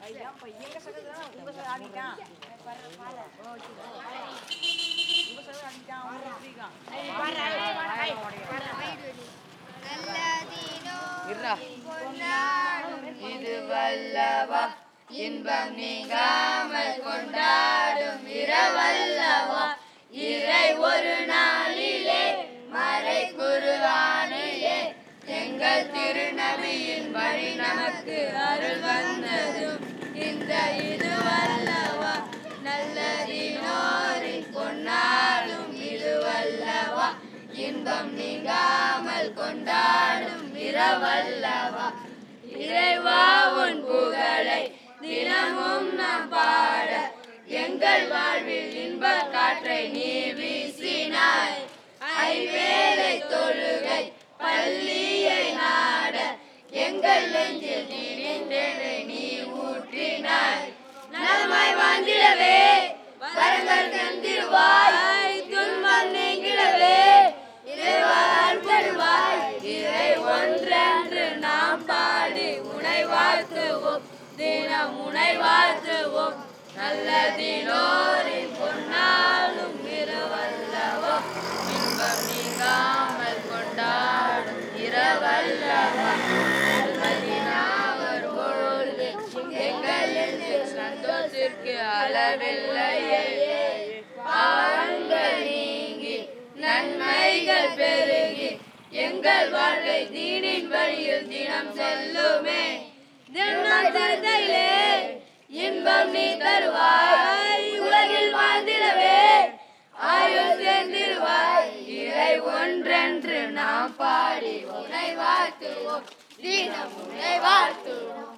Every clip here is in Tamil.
இது வல்லவா இன்பம் நீங்காமல் கொண்டாடும் இரவல்லவா இறை ஒரு நாளிலே மறை குருவானிலே எங்கள் திருநபியின் வழி நமக்கு அருள் வந்ததும் இந்த இது வல்லவா நல்லதினோரின் பொன்னாலும் இது வல்லவா இன்பம் நீங்காமல் கொண்டாடும் இரவல்லவா இறைவா உன் புகழை தினமும் நாம் பாட எங்கள் வாழ்வில் இன்ப காற்றை நீ வீசினாய் ஐவேளை தொழுகை பள்ளியை நாட எங்கள் நெஞ்சில் நீரின்றதை நீ ஊற்றினாய் நலமாய் வாழ்ந்திடவே வரங்கள் தந்திடுவாய் துன்பம் நீங்கிடவே இறைவால் தருவாய் இறை ஒன்றென்று நாம் பாடி உனை வாழ்த்துவோம் தினம் உனை வாழ்த்துவோம் நல்ல தினோரின் பொன்னாலும் இரவல்லவோ இன்பம் நீங்காமல் கொண்டாடும் இரவல்லவா நல்லதினாவர் பொழுது எங்கள் நெஞ்சில் சந்தோஷத்திற்கு அளவில்லையே பாவங்கள் நீங்கி நன்மைகள் பெருகி எங்கள் வாழ்க்கை தீனின் வழியில் தினம் செல்லுமே தினம் திருத்தையிலே இன்பம் நீ தருவாய் உலகில் வாழ்ந்திடவே ஆயுள் சேர்ந்திருவாய் இறை ஒன்றென்று நாம் பாடி உனை வாழ்த்துவோம் தினம் உனை வாழ்த்துவோம்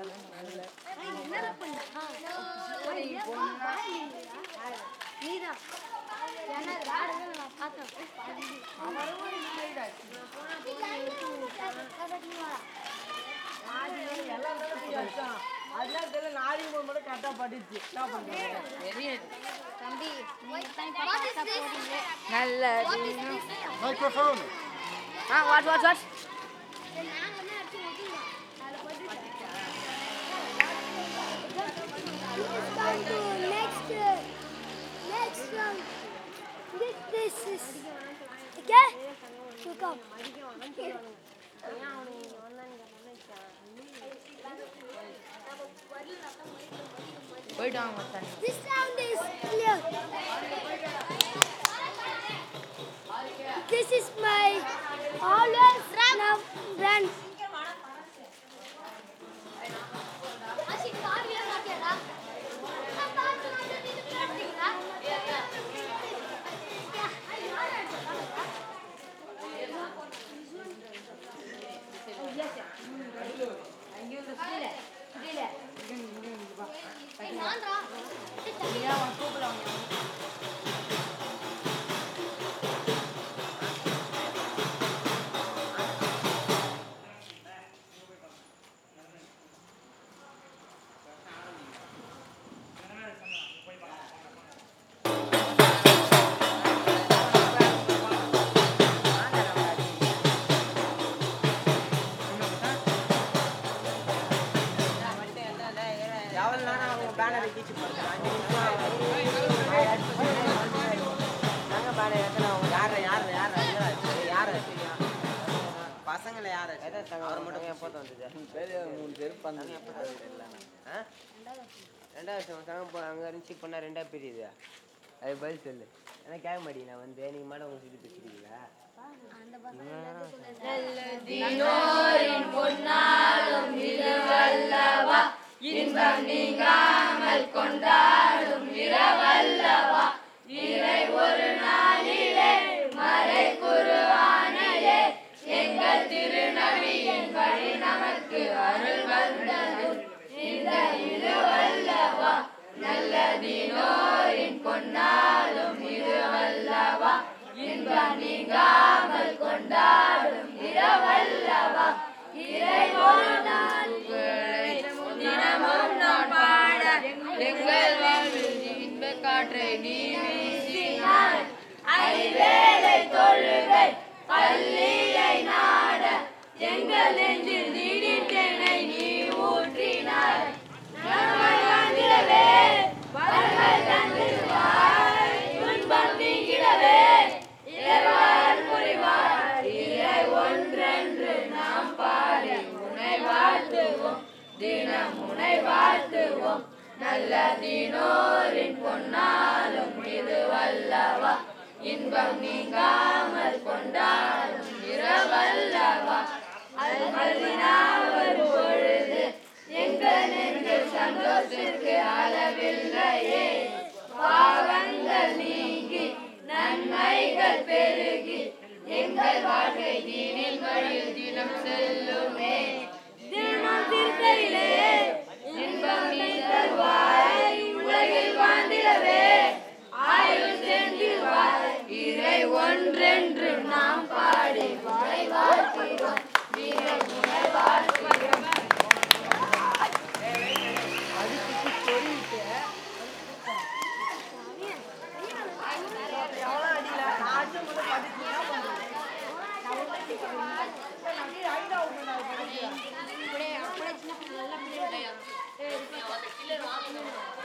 அதெல்லாம் தெரியல நாளைக்கு மட்டும் கரெக்டாக படிச்சு என்ன பண்ணுறீங்க நல்ல Microphone. Ah what what what Come to next, uh, next round. This, this is, okay? So come. போயிட்டு வாங்க மச்சான் This round is clear. This is my always love brand. எவ்வளோ நேரம் அவங்க பேனரை கீச்சு போடுறது அஞ்சு நிமிஷம் பேனர் எத்தனை யார் யார் யார் யார் பசங்களை யார் அவர் மட்டும் எப்போ வந்தது மூணு பேர் பண்ணாங்க எப்போ ரெண்டாவது வருஷம் சங்க போ அங்கே இருந்துச்சு இப்போ நான் ரெண்டா பிரியுது அது பதில் சொல்லு ஏன்னா கேட்க மாட்டீங்க நான் வந்து நீங்கள் மேடம் உங்க சொல்லி பேசுறீங்களா தினோரின் பொன்னாலும் இரவல்லவா இன்பம் நீங்காமல் கொண்டாடும் இரவல்லவா இறை ஒரு நாளிலே மறை குருவானிலே எங்கள் திருநபியின் வழி நமக்கு அருள் வந்ததும் இந்த இதுவல்லவா நல்ல தினோரின் பொன்னாலும் இதுவல்லவா இன்பம் நீங்காமல் கொண்டாடும் இரவல்லவா இறை ஒரு நாள் தினமும் நான் பாட எங்கள் வாழ்வில் இன்ப காற்றை அல்லதினோரின் பொன்னாலும் இதுவல்லவா இன்பம் நீங்காமல் கொண்டாடும் இரவல்லவா அல்மதினாவர் பொழுது எங்கள் நெஞ்சில் சந்தோஷத்திற்கு அளவில்லையே பாவங்கள் நீங்கி நன்மைகள் பெருகி எங்கள் வாழ்க்கை தீனின் வழியில் தினம் செல்லுமே தினம் திருக்கையிலே இன்பம் நீ தருவாய் உலகில் வாழ்ந்திடவே ஆயுள் சென்றிருவாய் இறை ஒன்றென்று நாம் பாடி வாழை வாழ்கிறோம் வீரர் முனை வாழ்கிறோம் அப்படியே சின்ன பிள்ளை நல்ல பிள்ளை